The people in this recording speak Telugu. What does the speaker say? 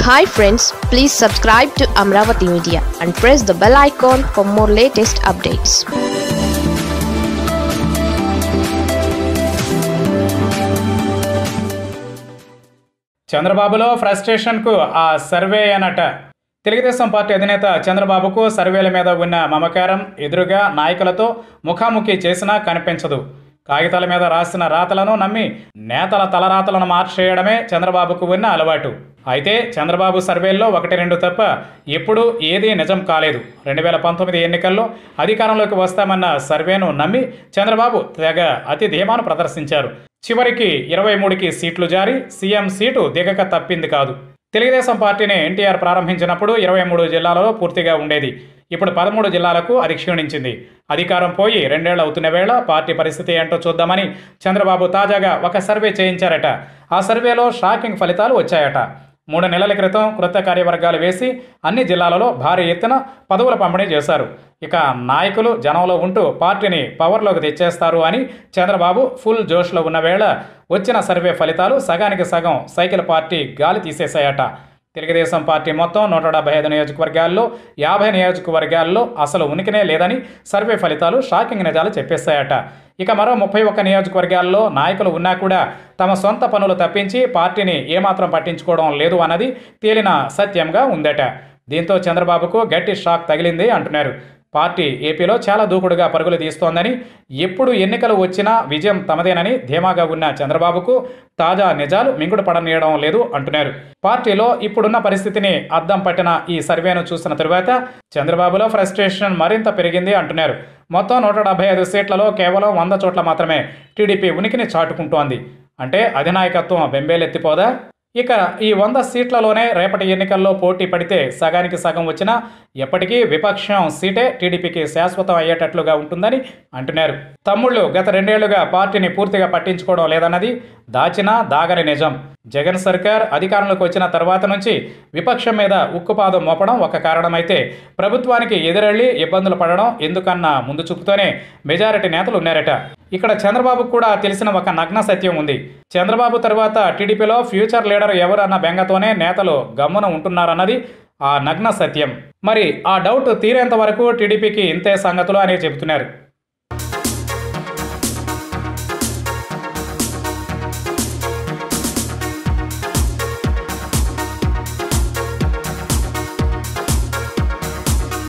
hi friends please subscribe to Amaravati media and press the bell icon for more latest updates చంద్రబాబులో ఫ్రస్ట్రేషన్కు ఆ సర్వే అనట తెలుగుదేశం పార్టీ అధినేత చంద్రబాబుకు సర్వేల మీద ఉన్న మమకారం ఎదురుగా నాయకులతో ముఖాముఖి చేసినా కనిపించదు కాగితాల మీద రాసిన రాతలను నమ్మి నేతల తలరాతలను మార్చేయడమే చంద్రబాబుకు ఉన్న అలవాటు అయితే చంద్రబాబు సర్వేల్లో ఒకటి రెండు తప్ప ఎప్పుడూ ఏదీ నిజం కాలేదు రెండు వేల పంతొమ్మిది ఎన్నికల్లో అధికారంలోకి వస్తామన్న సర్వేను నమ్మి చంద్రబాబు తెగ అతి ధీమాను ప్రదర్శించారు చివరికి ఇరవై మూడుకి సీట్లు జారి సీఎం సీటు దిగక తప్పింది కాదు తెలుగుదేశం పార్టీని ఎన్టీఆర్ ప్రారంభించినప్పుడు ఇరవై మూడు జిల్లాలలో పూర్తిగా ఉండేది ఇప్పుడు పదమూడు జిల్లాలకు అది క్షీణించింది అధికారం పోయి రెండేళ్లు అవుతున్న వేళ పార్టీ పరిస్థితి ఏంటో చూద్దామని చంద్రబాబు తాజాగా ఒక సర్వే చేయించారట ఆ సర్వేలో షాకింగ్ ఫలితాలు వచ్చాయట మూడు నెలల క్రితం క్రొత్త కార్యవర్గాలు వేసి అన్ని జిల్లాలలో భారీ ఎత్తున పదవుల పంపిణీ చేశారు ఇక నాయకులు జనంలో ఉంటూ పార్టీని పవర్లోకి తెచ్చేస్తారు అని చంద్రబాబు ఫుల్ జోష్లో ఉన్న వేళ వచ్చిన సర్వే ఫలితాలు సగానికి సగం సైకిల్ పార్టీ గాలి తీసేశాయట తెలుగుదేశం పార్టీ మొత్తం నూట డెబ్బై ఐదు నియోజకవర్గాల్లో యాభై నియోజకవర్గాల్లో అసలు ఉనికినే లేదని సర్వే ఫలితాలు షాకింగ్ నిజాలు చెప్పేశాయట ఇక మరో ముప్పై ఒక్క నియోజకవర్గాల్లో నాయకులు ఉన్నా కూడా తమ సొంత పనులు తప్పించి పార్టీని ఏమాత్రం పట్టించుకోవడం లేదు అన్నది తేలిన సత్యంగా ఉందట దీంతో చంద్రబాబుకు గట్టి షాక్ తగిలింది అంటున్నారు పార్టీ ఏపీలో చాలా దూకుడుగా పరుగులు తీస్తోందని ఎప్పుడు ఎన్నికలు వచ్చినా విజయం తమదేనని ధీమాగా ఉన్న చంద్రబాబుకు తాజా నిజాలు మింగుడు పడనీయడం లేదు అంటున్నారు పార్టీలో ఇప్పుడున్న పరిస్థితిని అద్దం పట్టిన ఈ సర్వేను చూసిన తరువాత చంద్రబాబులో ఫ్రస్ట్రేషన్ మరింత పెరిగింది అంటున్నారు మొత్తం నూట డెబ్బై ఐదు సీట్లలో కేవలం వంద చోట్ల మాత్రమే టీడీపీ ఉనికిని చాటుకుంటోంది అంటే అధినాయకత్వం బెంబేలెత్తిపోదా ఇక ఈ వంద సీట్లలోనే రేపటి ఎన్నికల్లో పోటీ పడితే సగానికి సగం వచ్చినా ఎప్పటికీ విపక్షం సీటే టీడీపీకి శాశ్వతం అయ్యేటట్లుగా ఉంటుందని అంటున్నారు తమ్ముళ్ళు గత రెండేళ్లుగా పార్టీని పూర్తిగా పట్టించుకోవడం లేదన్నది దాచినా దాగని నిజం జగన్ సర్కార్ అధికారంలోకి వచ్చిన తర్వాత నుంచి విపక్షం మీద ఉక్కుపాదం మోపడం ఒక కారణమైతే ప్రభుత్వానికి ఎదురెళ్లి ఇబ్బందులు పడడం ఎందుకన్నా ముందు చూపుతోనే మెజారిటీ నేతలు ఉన్నారట ఇక్కడ చంద్రబాబు కూడా తెలిసిన ఒక నగ్న సత్యం ఉంది చంద్రబాబు తర్వాత టీడీపీలో ఫ్యూచర్ లీడర్ ఎవరు అన్న బెంగతోనే నేతలు గమ్మున ఉంటున్నారన్నది ఆ నగ్న సత్యం మరి ఆ డౌట్ తీరేంత వరకు టీడీపీకి ఇంతే సంగతులు అని చెబుతున్నారు